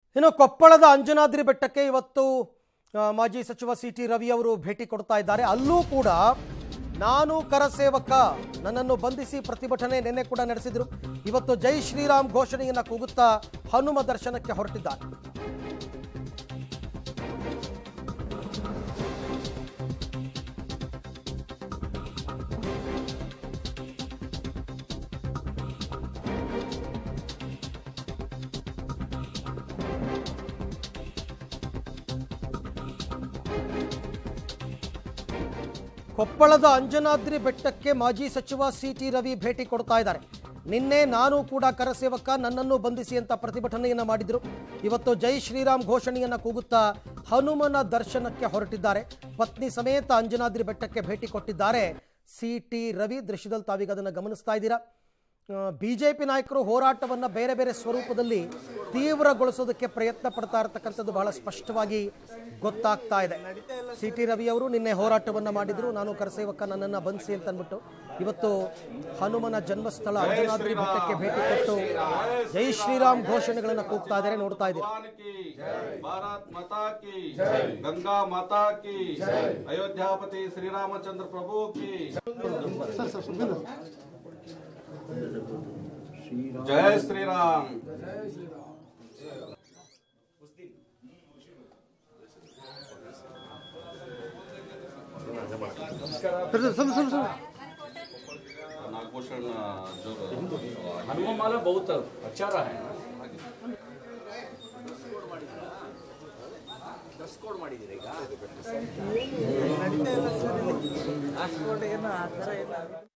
ಇನ್ನು ಕೊಪ್ಪಳದ ಅಂಜನಾದ್ರಿ ಬೆಟ್ಟಕ್ಕೆ ಇವತ್ತು ಆ, ಮಾಜಿ ಸಚಿವ ಸಿ ಟಿ ರವಿ ಅವರು ಭೇಟಿ ಕೊಡ್ತಾ ಇದ್ದಾರೆ ಅಲ್ಲೂ ಕೂಡ ನಾನು ಕರಸೇವಕ ನನ್ನನ್ನು ಬಂಧಿಸಿ ಪ್ರತಿಭಟನೆ ನಿನ್ನೆ ಕೂಡ ನಡೆಸಿದ್ರು ಇವತ್ತು ಜೈ ಶ್ರೀರಾಮ್ ಘೋಷಣೆಯನ್ನ ಕೂಗುತ್ತಾ ಹನುಮ ದರ್ಶನಕ್ಕೆ ಹೊರಟಿದ್ದಾರೆ ಕೊಪ್ಪಳದ ಅಂಜನಾದ್ರಿ ಬೆಟ್ಟಕ್ಕೆ ಮಾಜಿ ಸಚಿವ ಸಿ ಟಿ ರವಿ ಭೇಟಿ ಕೊಡ್ತಾ ಇದ್ದಾರೆ ನಿನ್ನೆ ನಾನು ಕೂಡ ಕರಸೇವಕ ನನ್ನನ್ನು ಬಂಧಿಸಿ ಅಂತ ಪ್ರತಿಭಟನೆಯನ್ನ ಮಾಡಿದ್ರು ಇವತ್ತು ಜೈ ಶ್ರೀರಾಮ್ ಘೋಷಣೆಯನ್ನ ಕೂಗುತ್ತಾ ಹನುಮನ ದರ್ಶನಕ್ಕೆ ಹೊರಟಿದ್ದಾರೆ ಪತ್ನಿ ಸಮೇತ ಅಂಜನಾದ್ರಿ ಬೆಟ್ಟಕ್ಕೆ ಭೇಟಿ ಕೊಟ್ಟಿದ್ದಾರೆ ಸಿ ಟಿ ರವಿ ದೃಶ್ಯದಲ್ಲಿ ತಾವೀಗ ಅದನ್ನು ಗಮನಿಸ್ತಾ ಇದ್ದೀರಾ ಬಿಜೆಪಿ ನಾಯಕರು ಹೋರಾಟವನ್ನು ಬೇರೆ ಬೇರೆ ಸ್ವರೂಪದಲ್ಲಿ ತೀವ್ರಗೊಳಿಸೋದಕ್ಕೆ ಪ್ರಯತ್ನ ಪಡ್ತಾ ಇರತಕ್ಕಂಥದ್ದು ಬಹಳ ಸ್ಪಷ್ಟವಾಗಿ ಗೊತ್ತಾಗ್ತಾ ಇದೆ ಸಿ ಟಿ ರವಿ ಅವರು ನಿನ್ನೆ ಹೋರಾಟವನ್ನು ಮಾಡಿದ್ರು ನಾನು ಕರಸೇವಕ ನನ್ನನ್ನು ಬಂಧಿಸಿ ಅಂತ ಅಂದ್ಬಿಟ್ಟು ಇವತ್ತು ಹನುಮನ ಜನ್ಮಸ್ಥಳ ಅಂಜನಾದ್ರಿ ಬೆಟ್ಟಕ್ಕೆ ಭೇಟಿ ಕೊಟ್ಟು ಜೈ ಶ್ರೀರಾಮ್ ಘೋಷಣೆಗಳನ್ನು ಕೂಗ್ತಾ ಇದ್ದಾರೆ ನೋಡ್ತಾ ಇದ್ದೀರಿ भगवान की भारत माता की गंगा माता की अयोध्यापति श्री रामचंद्र प्रभु की जय श्री राम नागभूषण जो हनुमान माला बहुत अच्छा रहा है ಡ್ರೆಸ್ ಕೋಡ್ ಮಾಡಿದ್ದೀರಾ ಈಗ